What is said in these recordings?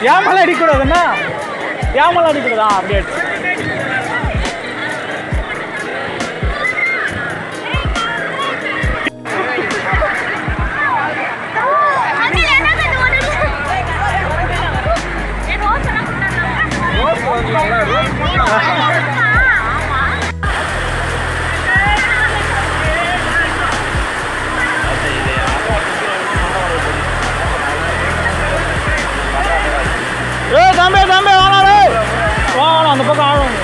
ஏன் மேலே அடிக்கூடாதுண்ணா ஏன் மேலே அடிக்கூடாதா அப்படியே அடிச்சு. ஏய் தம்பி தம்பி வாடா டேய் வா வாடா அந்த பக்கம் ஆளுங்க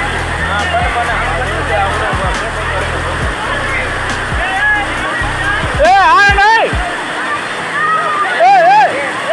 ஏய் ஆளு டேய் ஏய் ஏய்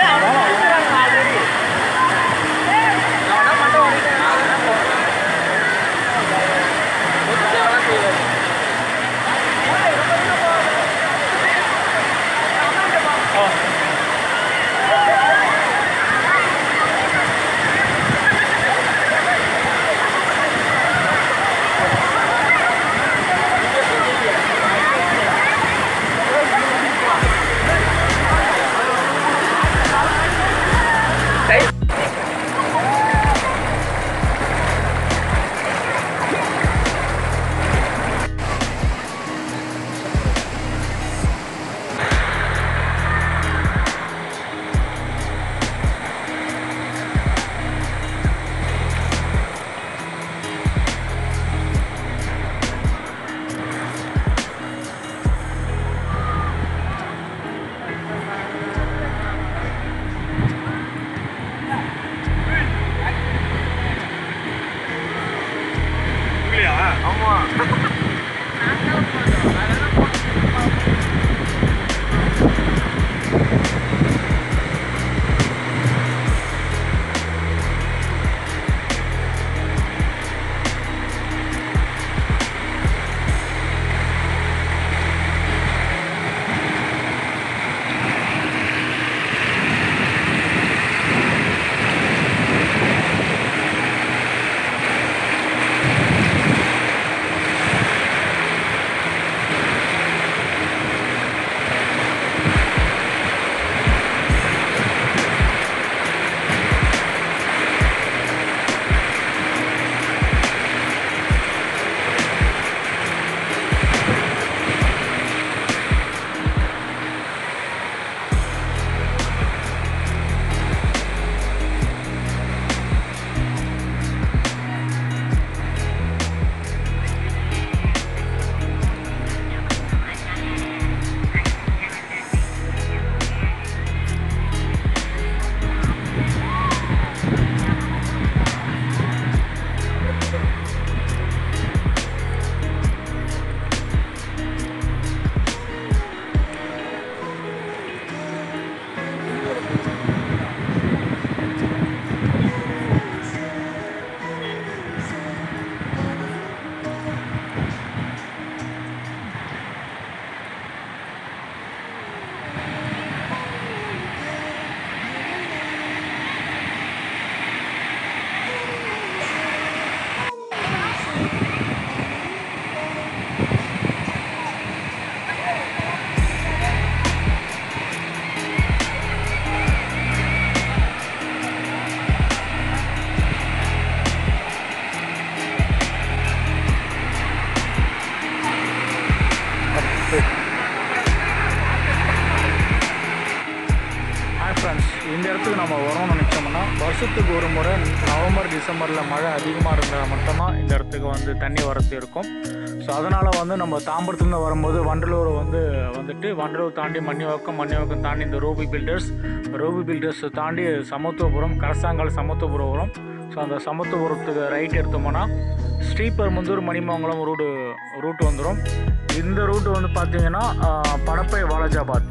ஹாய் ஃப்ரெண்ட்ஸ் இந்த இடத்துக்கு நம்ம வரோம்னு நினச்சோம்னா வருஷத்துக்கு ஒரு முறை நவம்பர் டிசம்பரில் மழை அதிகமாக இருந்தால் மட்டும்தான் இந்த இடத்துக்கு வந்து தண்ணி வரத்து இருக்கும் ஸோ அதனால் வந்து நம்ம தாம்பரத்துலேருந்து வரும்போது வண்டலூர் வந்து வந்துட்டு வண்டலூர் தாண்டி மன்னிவாக்கம் மன்னிவாக்கம் தாண்டி இந்த ரூபி பில்டர்ஸ் ரூபி பில்டர்ஸ் தாண்டி சமத்துவபுரம் கரசாங்கல் சமத்துவபுரம் ஸோ அந்த சமத்துவபுரத்துக்கு ரைட் எடுத்தோம்னா ஸ்ரீபெரும்புதூர் மணிமங்கலம் ரூட்டு ரூட் வந்துடும் இந்த ரூட்டு வந்து பார்த்தீங்கன்னா ஆஹ், படப்பை வாலாஜாபாத்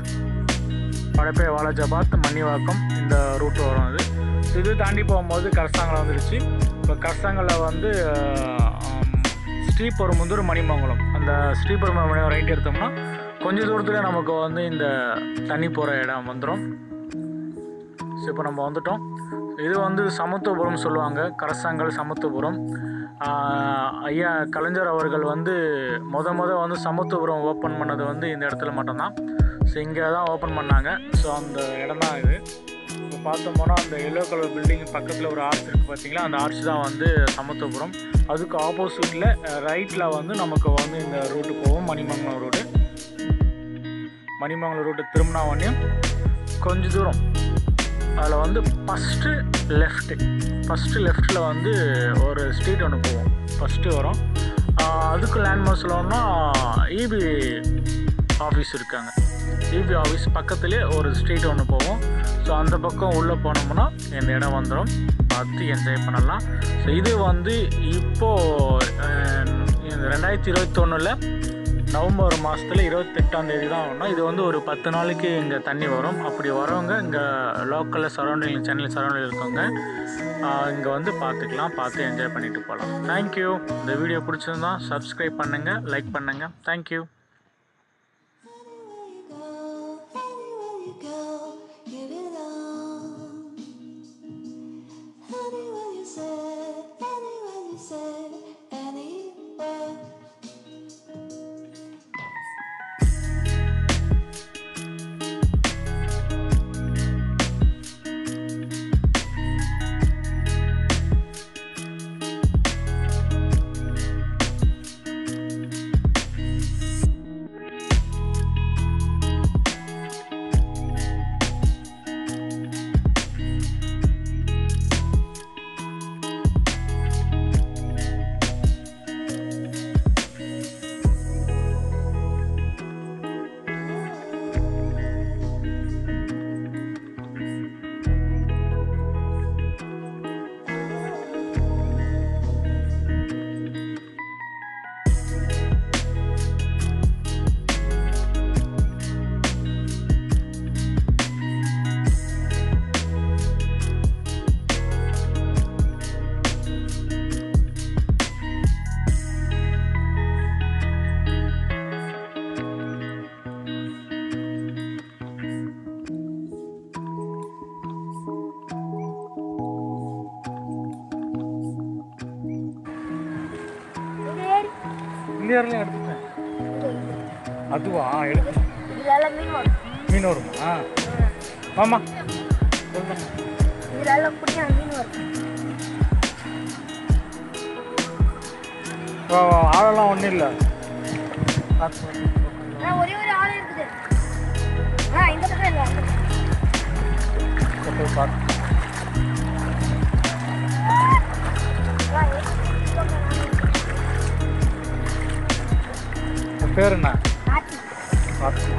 படப்பை வாலாஜாபாத் மன்னிவாக்கம் இந்த ரூட் வரும் அது இது தாண்டி போகும்போது கரசாங்கலம் வந்துடுச்சு இப்போ கரசாங்கலில் வந்து ஆஹ், ஸ்ரீபெரும்புதூர் மணிமங்கலம் அந்த ஸ்ரீபெரும்புதூர் ரைட் எடுத்தோம்னா கொஞ்ச தூரத்தில் நமக்கு வந்து இந்த தண்ணி போகிற இடம் வந்துடும் ஸோ இப்போ நம்ம வந்துட்டோம் இது வந்து சமத்துவபுரம் சொல்லுவாங்க கரசாங்கல் சமத்துவபுரம் ஆஹ் ஐயா கலைஞர் அவர்கள் வந்து முத முத வந்து சமத்துவபுரம் ஓப்பன் பண்ணது வந்து இந்த இடத்துல மட்டும்தான் ஸோ இங்கே தான் ஓப்பன் பண்ணாங்க ஸோ அந்த இடம் தான் இது இப்போ பார்த்தோம்னா அந்த எல்லோ கலர் பில்டிங் பக்கத்தில் ஒரு ஆர்ச் இருக்குது பார்த்தீங்களா அந்த ஆர்ச் தான் வந்து சமத்துவபுரம் அதுக்கு ஆப்போசிட்டில் ரைட்டில் வந்து நமக்கு வந்து இந்த ரூட்டு போகும் மணிமங்கலம் ரோடு மணிமங்கலம் ரூட்டு திரும்பினா உடனே கொஞ்ச தூரம் அதில் வந்து ஃபஸ்ட்டு லெஃப்ட்டு ஃபஸ்ட்டு லெஃப்ட்டில் வந்து ஒரு ஸ்ட்ரீட் ஒன்று போவோம் ஃபஸ்ட்டு வரும் ஆஹ் அதுக்கு லேண்ட்மார்க் சொல்லணும்னா இபி ஆஃபீஸ் இருக்காங்க இபி ஆஃபீஸ் பக்கத்துலேயே ஒரு ஸ்ட்ரீட் ஒன்று போவோம் ஸோ அந்த பக்கம் உள்ளே போனோம்னா இந்த இடம் வந்துடும் பார்த்து என்ஜாய் பண்ணலாம் ஸோ இது வந்து இப்போது இந்த ரெண்டாயிரத்தி இருபத்தொன்னில் நவம்பர் மாதத்தில் இருபத்தெட்டாம் தேதி தான் வரணும் இது வந்து ஒரு பத்து நாளைக்கு இங்கே தண்ணி வரும் அப்படி வரவங்க இங்கே லோக்கலில் சரௌண்டிங் சென்னை சரௌண்டிங் இருக்கவங்க இங்கே வந்து பார்த்துக்கலாம் பார்த்து என்ஜாய் பண்ணிட்டு போகலாம் தேங்க்யூ இந்த வீடியோ பிடிச்சிருந்தா சப்ஸ்கிரைப் பண்ணுங்கள் லைக் பண்ணுங்கள் thank you Anywhere you go, you belong. Anywhere you say, anywhere you say, anywhere. இந்த இடத்துல எடுத்துட்டேன் அதுவா எடுத்து இதுல மீன் வரும் மீன் வருமா ஆமா சொல்லுங்க இதுல புடிச்ச மீன் வரும் வா, வா, ஆழெல்லாம் ஒன்றும் இல்லை ஆனா ஒரே ஒரு ஆள் இருக்குது ஆ இந்த பக்கம் இல்ல அந்த பக்கம். போய் பார்த்து வா, இந்த பக்கம் உன் பேர் என்ன ஆச்சி பார்த்து